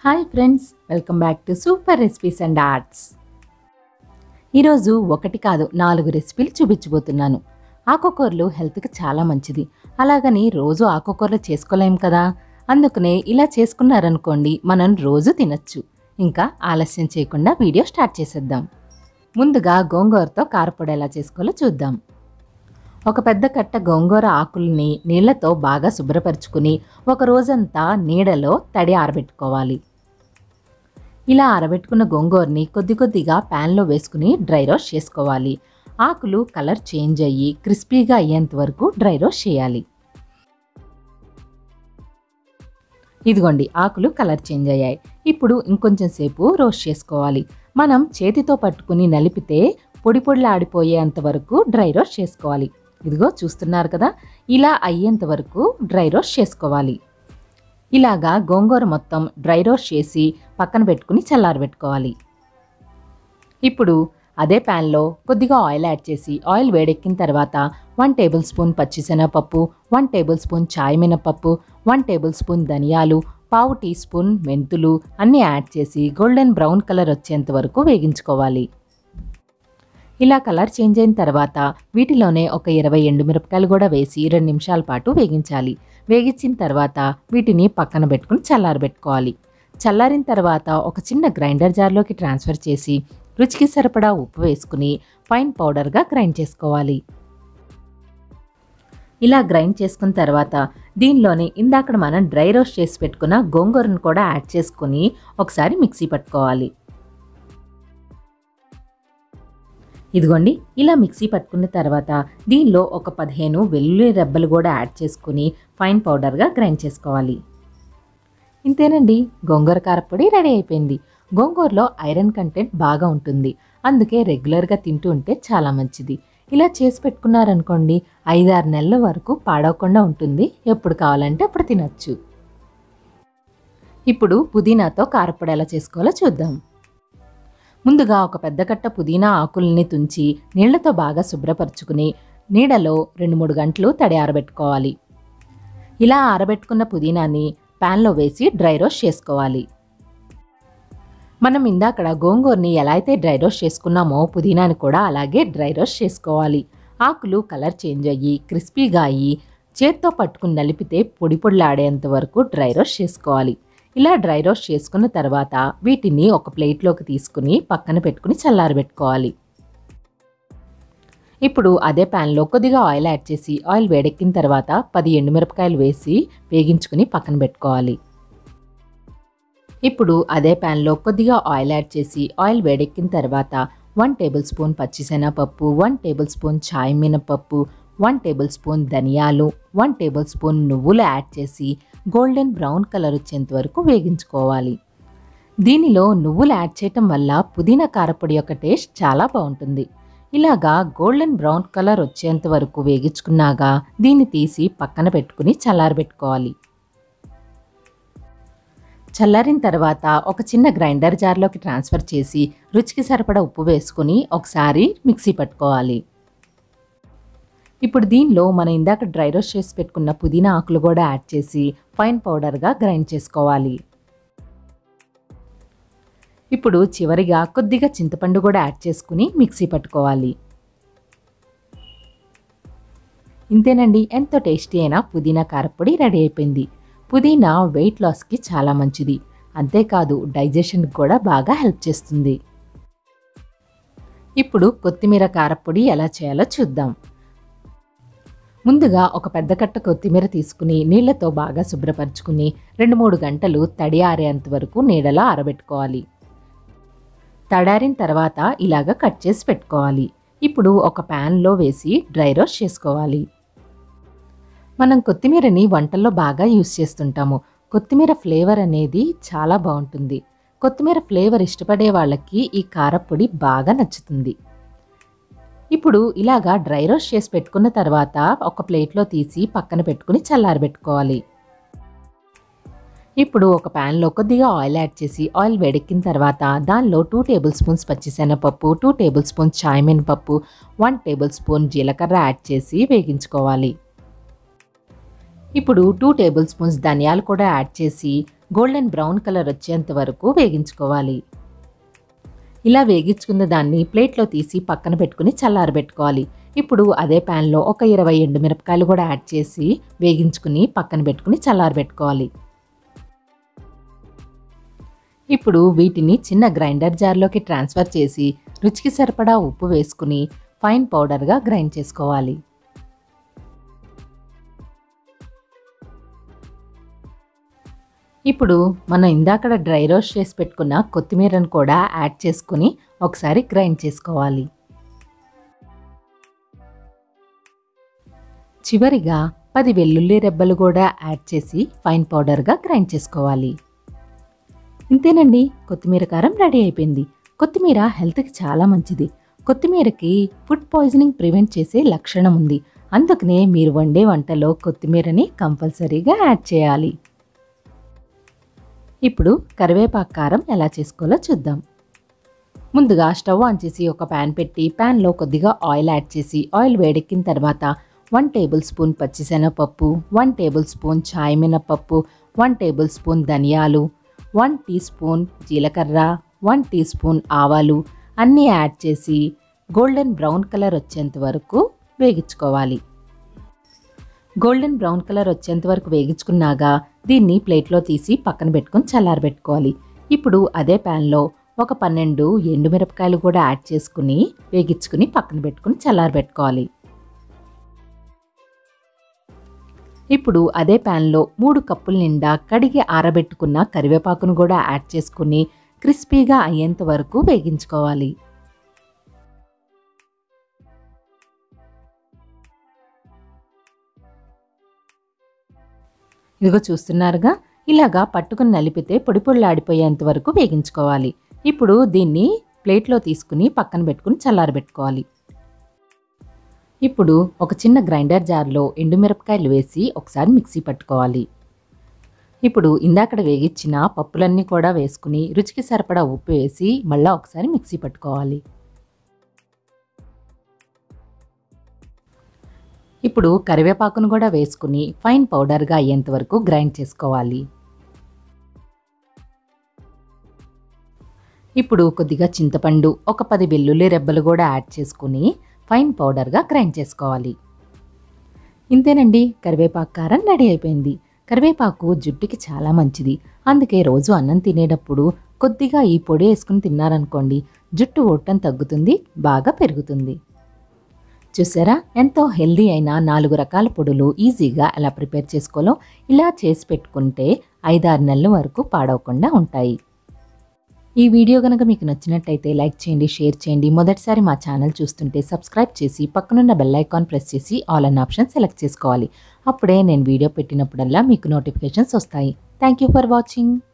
hi friends welcome back to super recipes and arts ఈరోజు ఒకటి కాదు నాలుగు రెసిపీలు చూపించబోతున్నాను ఆకుకూరలు హెల్త్కి చాలా మంచిది అలాగని రోజు ఆకుకూరలు చేసుకోలేం కదా అందుకనే ఇలా చేసుకున్నారనుకోండి మనం రోజు తినచ్చు ఇంకా ఆలస్యం చేయకుండా వీడియో స్టార్ట్ చేసేద్దాం ముందుగా గోంగూరతో కారపొడి ఎలా చేసుకోవాలో చూద్దాం ఒక పెద్ద కట్ట గోంగూర ఆకుల్ని నీళ్లతో బాగా శుభ్రపరచుకుని ఒక రోజంతా నీడలో తడి ఆరబెట్టుకోవాలి ఇలా ఆరబెట్టుకున్న గోంగూరని కొద్ది కొద్దిగా ప్యాన్లో వేసుకుని డ్రై రోస్ట్ చేసుకోవాలి ఆకులు కలర్ చేంజ్ అయ్యి క్రిస్పీగా అయ్యేంత వరకు డ్రై రోస్ట్ చేయాలి ఇదిగోండి ఆకులు కలర్ చేంజ్ అయ్యాయి ఇప్పుడు ఇంకొంచెం సేపు రోస్ట్ చేసుకోవాలి మనం చేతితో పట్టుకుని నలిపితే పొడి పొడిలాడిపోయేంత వరకు డ్రై రోస్ట్ చేసుకోవాలి ఇదిగో చూస్తున్నారు కదా ఇలా అయ్యేంత వరకు డ్రై రోస్ట్ చేసుకోవాలి ఇలాగా గోంగూర మొత్తం డ్రై రోస్ట్ చేసి పక్కన పెట్టుకుని చల్లారబెట్టుకోవాలి ఇప్పుడు అదే ప్యాన్లో కొద్దిగా ఆయిల్ యాడ్ చేసి ఆయిల్ వేడెక్కిన తర్వాత వన్ టేబుల్ స్పూన్ పచ్చిశనగపప్పు వన్ టేబుల్ స్పూన్ చాయ్ మినపప్పు వన్ టేబుల్ స్పూన్ ధనియాలు పావు టీ స్పూన్ మెంతులు అన్నీ యాడ్ చేసి గోల్డెన్ బ్రౌన్ కలర్ వచ్చేంత వరకు వేగించుకోవాలి ఇలా కలర్ చేంజ్ అయిన తర్వాత వీటిలోనే ఒక ఇరవై ఎండుమిరపకాయలు కూడా వేసి రెండు నిమిషాల పాటు వేగించాలి వేగించిన తర్వాత వీటిని పక్కన పెట్టుకుని చల్లారబెట్టుకోవాలి చల్లారిన తర్వాత ఒక చిన్న గ్రైండర్ జార్లోకి ట్రాన్స్ఫర్ చేసి రుచికి సరిపడా ఉప్పు వేసుకుని ఫైన్ పౌడర్గా గ్రైండ్ చేసుకోవాలి ఇలా గ్రైండ్ చేసుకున్న తర్వాత దీనిలోనే ఇందాక మనం డ్రై రోస్ట్ చేసి పెట్టుకున్న గోంగూరను కూడా యాడ్ చేసుకుని ఒకసారి మిక్సీ పట్టుకోవాలి ఇదిగోండి ఇలా మిక్సీ పట్టుకున్న తర్వాత దీనిలో ఒక పదిహేను వెల్లుల్లి రెబ్బలు కూడా యాడ్ చేసుకుని ఫైన్ పౌడర్గా గ్రైండ్ చేసుకోవాలి ఇంతేనండి గోంగూర కారపొడి రెడీ అయిపోయింది గోంగూరలో ఐరన్ కంటెంట్ బాగా ఉంటుంది అందుకే రెగ్యులర్గా తింటూ ఉంటే చాలా మంచిది ఇలా చేసి పెట్టుకున్నారనుకోండి ఐదారు నెలల వరకు పాడవకుండా ఉంటుంది ఎప్పుడు కావాలంటే అప్పుడు తినచ్చు ఇప్పుడు పుదీనాతో కారపొడి ఎలా చేసుకోవాలో చూద్దాం ముందుగా ఒక పెద్ద కట్ట పుదీనా ఆకుల్ని తుంచి నీళ్లతో బాగా శుభ్రపరచుకుని నీడలో రెండు మూడు గంటలు తడి ఆరబెట్టుకోవాలి ఇలా ఆరబెట్టుకున్న పుదీనాని ప్యాన్లో వేసి డ్రై రోస్ట్ చేసుకోవాలి మనం ఇందాకడ గోంగూరని ఎలా అయితే డ్రై రోస్ట్ చేసుకున్నామో పుదీనాని కూడా అలాగే డ్రై రోస్ట్ చేసుకోవాలి ఆకులు కలర్ చేంజ్ అయ్యి క్రిస్పీగా అయ్యి చేత్తో పట్టుకుని నలిపితే పొడి పొడిలాడేంత వరకు డ్రై రోస్ట్ చేసుకోవాలి ఇలా డ్రై రోస్ట్ చేసుకున్న తర్వాత వీటిని ఒక ప్లేట్లోకి తీసుకుని పక్కన పెట్టుకుని చల్లారబెట్టుకోవాలి ఇప్పుడు అదే ప్యాన్లో కొద్దిగా ఆయిల్ యాడ్ చేసి ఆయిల్ వేడెక్కిన తర్వాత పది ఎండుమిరపకాయలు వేసి వేగించుకుని పక్కన పెట్టుకోవాలి ఇప్పుడు అదే ప్యాన్లో కొద్దిగా ఆయిల్ యాడ్ చేసి ఆయిల్ వేడెక్కిన తర్వాత వన్ టేబుల్ స్పూన్ పచ్చిశనగపప్పు వన్ టేబుల్ స్పూన్ చాయ్ మినపప్పు వన్ టేబుల్ స్పూన్ ధనియాలు వన్ టేబుల్ స్పూన్ నువ్వులు యాడ్ చేసి గోల్డెన్ బ్రౌన్ కలర్ వచ్చేంత వరకు వేగించుకోవాలి దీనిలో నువ్వులు యాడ్ చేయటం వల్ల పుదీనా కారపొడి యొక్క టేస్ట్ చాలా బాగుంటుంది ఇలాగా గోల్డెన్ బ్రౌన్ కలర్ వచ్చేంత వరకు వేగించుకున్నాక దీన్ని తీసి పక్కన పెట్టుకుని చల్లారబెట్టుకోవాలి చల్లారిన తర్వాత ఒక చిన్న గ్రైండర్ జార్లోకి ట్రాన్స్ఫర్ చేసి రుచికి సరిపడా ఉప్పు వేసుకుని ఒకసారి మిక్సీ పట్టుకోవాలి ఇప్పుడు దీనిలో మనం ఇందాక డ్రై రోస్ట్ చేసి పెట్టుకున్న పుదీనా ఆకులు కూడా యాడ్ చేసి ఫైన్ పౌడర్గా గ్రైండ్ చేసుకోవాలి ఇప్పుడు చివరిగా కొద్దిగా చింతపండు కూడా యాడ్ చేసుకుని మిక్సీ పట్టుకోవాలి ఇంతేనండి ఎంతో టేస్టీ అయిన పుదీనా కారపొడి రెడీ అయిపోయింది పుదీనా వెయిట్ లాస్కి చాలా మంచిది అంతేకాదు డైజెషన్కి కూడా బాగా హెల్ప్ చేస్తుంది ఇప్పుడు కొత్తిమీర కారపొడి ఎలా చేయాలో చూద్దాం ముందుగా ఒక పెద్ద కట్ట కొత్తిమీర తీసుకుని నీళ్లతో బాగా శుభ్రపరచుకుని రెండు మూడు గంటలు తడి ఆరేంత వరకు నీడలో ఆరబెట్టుకోవాలి తడారిన తర్వాత ఇలాగ కట్ చేసి పెట్టుకోవాలి ఇప్పుడు ఒక ప్యాన్లో వేసి డ్రై రోస్ట్ చేసుకోవాలి మనం కొత్తిమీరని వంటల్లో బాగా యూస్ చేస్తుంటాము కొత్తిమీర ఫ్లేవర్ అనేది చాలా బాగుంటుంది కొత్తిమీర ఫ్లేవర్ ఇష్టపడే వాళ్ళకి ఈ కారపొడి బాగా నచ్చుతుంది ఇప్పుడు ఇలాగా డ్రై రోస్ట్ చేసి పెట్టుకున్న తర్వాత ఒక ప్లేట్లో తీసి పక్కన పెట్టుకుని చల్లారబెట్టుకోవాలి ఇప్పుడు ఒక ప్యాన్లో కొద్దిగా ఆయిల్ యాడ్ చేసి ఆయిల్ వేడెక్కిన తర్వాత దానిలో టూ టేబుల్ స్పూన్స్ పచ్చిశనగపప్పు టూ టేబుల్ స్పూన్స్ చాయ్ మినపప్పు వన్ టేబుల్ స్పూన్ జీలకర్ర యాడ్ చేసి వేగించుకోవాలి ఇప్పుడు టూ టేబుల్ స్పూన్స్ ధనియాలు కూడా యాడ్ చేసి గోల్డెన్ బ్రౌన్ కలర్ వచ్చేంత వరకు వేగించుకోవాలి ఇలా వేగించుకున్న దాన్ని ప్లేట్లో తీసి పక్కన పెట్టుకుని చల్లారబెట్టుకోవాలి ఇప్పుడు అదే ప్యాన్లో ఒక ఇరవై ఎండు మిరపకాయలు కూడా యాడ్ చేసి వేగించుకుని పక్కన పెట్టుకుని చల్లారబెట్టుకోవాలి ఇప్పుడు వీటిని చిన్న గ్రైండర్ జార్లోకి ట్రాన్స్ఫర్ చేసి రుచికి సరిపడా ఉప్పు వేసుకుని ఫైన్ పౌడర్గా గ్రైండ్ చేసుకోవాలి ఇప్పుడు మనం ఇందాకడ డ్రై రోస్ట్ చేసి పెట్టుకున్న కొత్తిమీరను కూడా యాడ్ చేసుకుని ఒకసారి గ్రైండ్ చేసుకోవాలి చివరిగా పది వెల్లుల్లి రెబ్బలు కూడా యాడ్ చేసి ఫైన్ పౌడర్గా గ్రైండ్ చేసుకోవాలి ఇంతేనండి కొత్తిమీర కారం రెడీ అయిపోయింది కొత్తిమీర హెల్త్కి చాలా మంచిది కొత్తిమీరకి ఫుడ్ పాయిజనింగ్ ప్రివెంట్ చేసే లక్షణం ఉంది అందుకనే మీరు వండే వంటలో కొత్తిమీరని కంపల్సరీగా యాడ్ చేయాలి ఇప్పుడు కరివేపాకు కారం ఎలా చేసుకోవాలో చూద్దాం ముందుగా స్టవ్ ఆన్ చేసి ఒక ప్యాన్ పెట్టి ప్యాన్లో కొద్దిగా ఆయిల్ యాడ్ చేసి ఆయిల్ వేడెక్కిన తర్వాత వన్ టేబుల్ స్పూన్ పచ్చిశనగపప్పు వన్ టేబుల్ స్పూన్ చాయ్ మినపప్పు వన్ టేబుల్ స్పూన్ ధనియాలు వన్ టీ స్పూన్ జీలకర్ర వన్ టీ స్పూన్ ఆవాలు అన్నీ యాడ్ చేసి గోల్డెన్ బ్రౌన్ కలర్ వచ్చేంత వరకు వేగించుకోవాలి గోల్డెన్ బ్రౌన్ కలర్ వచ్చేంత వరకు వేగించుకున్నాక దీన్ని ప్లేట్లో తీసి పక్కన పెట్టుకొని చల్లారబెట్టుకోవాలి ఇప్పుడు అదే ప్యాన్లో ఒక పన్నెండు ఎండుమిరపకాయలు కూడా యాడ్ చేసుకుని వేగించుకుని పక్కన పెట్టుకుని చల్లారబెట్టుకోవాలి ఇప్పుడు అదే ప్యాన్లో మూడు కప్పుల నిండా కడిగి ఆరబెట్టుకున్న కరివేపాకును కూడా యాడ్ చేసుకుని క్రిస్పీగా అయ్యేంత వరకు వేగించుకోవాలి ఇదిగో చూస్తున్నారుగా ఇలాగా పట్టుకుని నలిపితే పొడి పొడిలాడిపోయేంత వరకు వేగించుకోవాలి ఇప్పుడు దీన్ని ప్లేట్లో తీసుకుని పక్కన పెట్టుకుని చల్లారబెట్టుకోవాలి ఇప్పుడు ఒక చిన్న గ్రైండర్ జార్లో ఎండుమిరపకాయలు వేసి ఒకసారి మిక్సీ పట్టుకోవాలి ఇప్పుడు ఇందాకడ వేగించిన పప్పులన్నీ కూడా వేసుకుని రుచికి సరిపడా ఉప్పు వేసి మళ్ళీ ఒకసారి మిక్సీ పట్టుకోవాలి ఇప్పుడు కరివేపాకును కూడా వేసుకుని ఫైన్ పౌడర్గా అయ్యేంత వరకు గ్రైండ్ చేసుకోవాలి ఇప్పుడు కొద్దిగా చింతపండు ఒక పది వెల్లుల్లి రెబ్బలు కూడా యాడ్ చేసుకుని ఫైన్ పౌడర్గా గ్రైండ్ చేసుకోవాలి ఇంతేనండి కరివేపాకు కారం రెడీ అయిపోయింది కరివేపాకు జుట్టుకి చాలా మంచిది అందుకే రోజు అన్నం తినేటప్పుడు కొద్దిగా ఈ పొడి వేసుకుని తిన్నారనుకోండి జుట్టు ఒట్టం తగ్గుతుంది బాగా పెరుగుతుంది చూసారా ఎంతో హెల్దీ అయిన నాలుగు రకాల పొడులు ఈజీగా ఎలా ప్రిపేర్ చేసుకోవాలో ఇలా చేసి పెట్టుకుంటే ఐదారు నెలల వరకు పాడవకుండా ఉంటాయి ఈ వీడియో కనుక మీకు నచ్చినట్టయితే లైక్ చేయండి షేర్ చేయండి మొదటిసారి మా ఛానల్ చూస్తుంటే సబ్స్క్రైబ్ చేసి పక్కనున్న బెల్ ఐకాన్ ప్రెస్ చేసి ఆల్ అన్ ఆప్షన్ సెలెక్ట్ చేసుకోవాలి అప్పుడే నేను వీడియో పెట్టినప్పుడల్లా మీకు నోటిఫికేషన్స్ వస్తాయి థ్యాంక్ యూ ఫర్ వాచింగ్